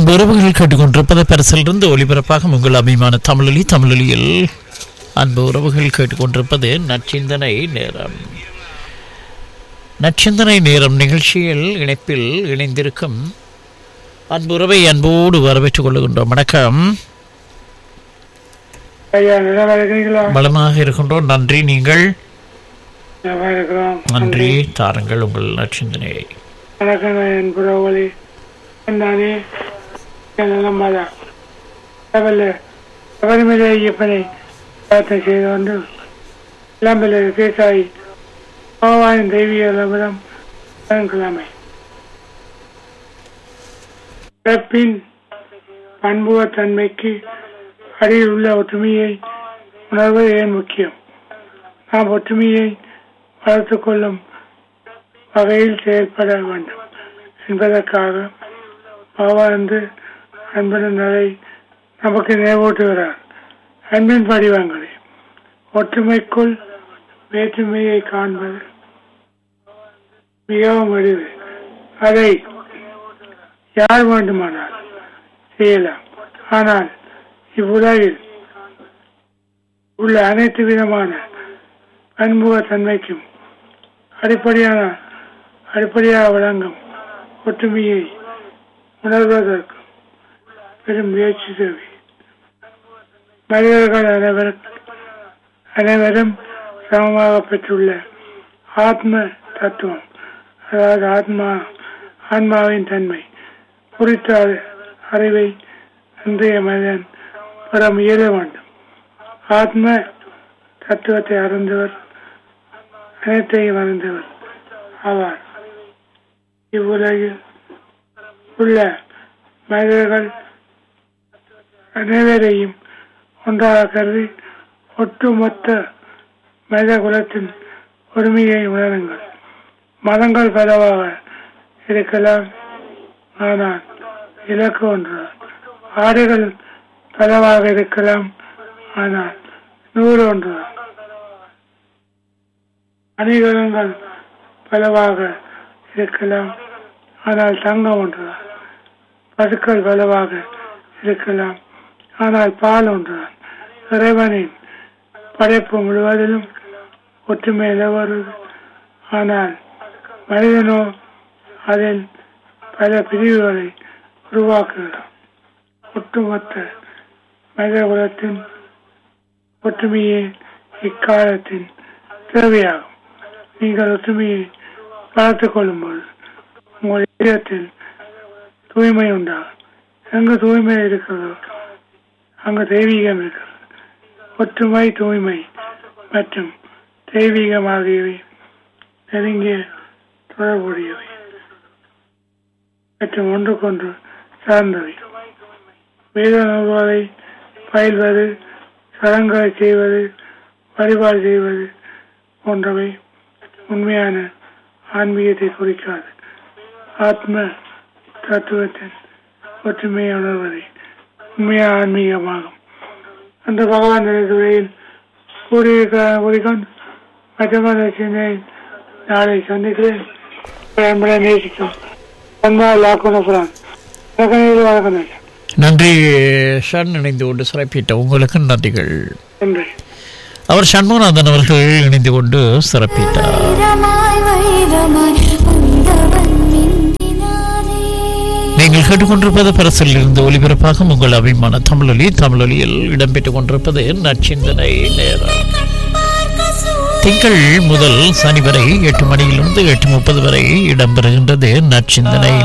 அன்பு உறவுகள் கேட்டுக்கொண்டிருப்பது பரிசிலிருந்து ஒலிபரப்பாக உங்கள் அபிமான தமிழொலி தமிழொலியில் அன்பு உறவுகள் கேட்டுக்கொண்டிருப்பது நச்சிந்தனை நேரம் நச்சிந்தனை நேரம் நிகழ்ச்சியில் இணைப்பில் இணைந்திருக்கும் அன்பு உறவை அன்போடு வரவேற்றுக் கொள்கின்றோம் வணக்கம் ஐயா நல்லா இருக்கிறீங்களா பலமாக இருக்கின்றோம் நன்றி நீங்கள் நல்லா இருக்கிறோம் நன்றி தாருங்கள் உங்கள் நச்சிந்தனையை வணக்கம் என் புறவழி நானே நல்லமாதா பிரபல சபரிமலை ஐயப்பனை பிரார்த்தனை செய்து கொண்டு இளம்பிள்ளை கேசாய் பாவாயின் தெய்வீக லபரம் கிழமை பிறப்பின் பண்புவத்தன்மைக்கு அடியில் உள்ள ஒற்றுமையை உணர்வது ஏன் முக்கியம் நாம் ஒற்றுமையை வளர்த்துக் கொள்ளும் வகையில் செயல்பட வேண்டும் என்பதற்காக பாவாந்து அன்பின் நிலை நமக்கு நினைவூட்டுகிறார் அன்பின் படிவங்களே ஒற்றுமைக்குள் வேற்றுமையை காண்பது மிகவும் எளிது அதை யார் வேண்டுமானால் செய்யலாம் ஆனால் இவ்வுலகில் உள்ள அனைத்து விதமான பன்முகத்தன்மைக்கும் அடிப்படையான அடிப்படையாக விளங்கும் ஒற்றுமையை உணர்வதற்கு பெரும் முயற்சி தேவை மனிதர்கள் அனைவரும் அனைவரும் சமமாக பெற்றுள்ள ஆத்ம தத்துவம் அதாவது ஆத்மா ஆன்மாவின் தன்மை குறித்த அறி- அறிவை இன்றைய மனிதன் பெற முயல வேண்டும் ஆத்ம தத்துவத்தை அறிந்தவர் அனைத்தையும் அறிந்தவர் ஆவார் இவ்வுலகில் உள்ள மனிதர்கள் அனைவரையும் ஒன்றாக கருதி ஒட்டுமொத்த மனித குலத்தின் உரிமையை உணருங்கள் மதங்கள் பலவாக இருக்கலாம் ஆனால் இலக்கு ஒன்றுதான் ஆடுகள் பலவாக இருக்கலாம் ஆனால் நூறு ஒன்றுதான் அணிகலன்கள் பலவாக இருக்கலாம் ஆனால் தங்கம் ஒன்றுதான் பசுக்கள் பலவாக இருக்கலாம் ஆனால் பால் ஒன்றுதான் இறைவனின் படைப்பு முழுவதிலும் ஒற்றுமை நிலவருது ஆனால் மனிதனோ அதில் பல பிரிவுகளை உருவாக்குகிறான் ஒட்டுமொத்த மனித குலத்தின் ஒற்றுமையே இக்காலத்தின் தேவையாகும் நீங்கள் ஒற்றுமையை வளர்த்துக் கொள்ளும்போது உங்கள் இதயத்தில் தூய்மை உண்டாகும் எங்கு தூய்மை இருக்கிறதோ அங்கு தெய்வீகம் இருக்கிறது ஒற்றுமை தூய்மை மற்றும் தெய்வீகம் ஆகியவை நெருங்கிய தொடர்புடையவை மற்றும் ஒன்றுக்கொன்று சார்ந்தவை வேத நூல்களை பயில்வது சடங்குகளை செய்வது வழிபாடு செய்வது போன்றவை உண்மையான ஆன்மீகத்தை குறிக்காது ஆத்ம தத்துவத்தின் ஒற்றுமையை உணர்வதை உண்மையான ஆன்மீகமாகும் அந்த பகவான் துறையில் கூறியிருக்க கூறிக்கொண்டு மற்றொரு சிந்தனை நாளை சந்திக்கிறேன் என்பதை நேசிக்கும் அன்பா லாக்குனபுரான் வணக்கம் ஐயா. நன்றி ஷன் இணைந்து கொண்டு சிறப்பிட்ட உங்களுக்கு நன்றிகள் நன்றி அவர் சண்முகநாதன் அவர்கள் இணைந்து கொண்டு சிறப்பித்தார் வைரமாய் வைரமாய் வந்தவன் மின்னினானே நீங்கள் கேட்டுக்கொண்டிருப்பது பரசில் இருந்து ஒலிபரப்பாக உங்கள் அபிமான தமிழொலி தமிழொலியில் இடம்பெற்றுக் கொண்டிருப்பது நச்சிந்தனை நேரம் பார்க்க சூ- திங்கள் முதல் சனி வரை எட்டு மணியிலிருந்து எட்டு முப்பது வரை இடம்பெறுகின்றது நச்சிந்தனை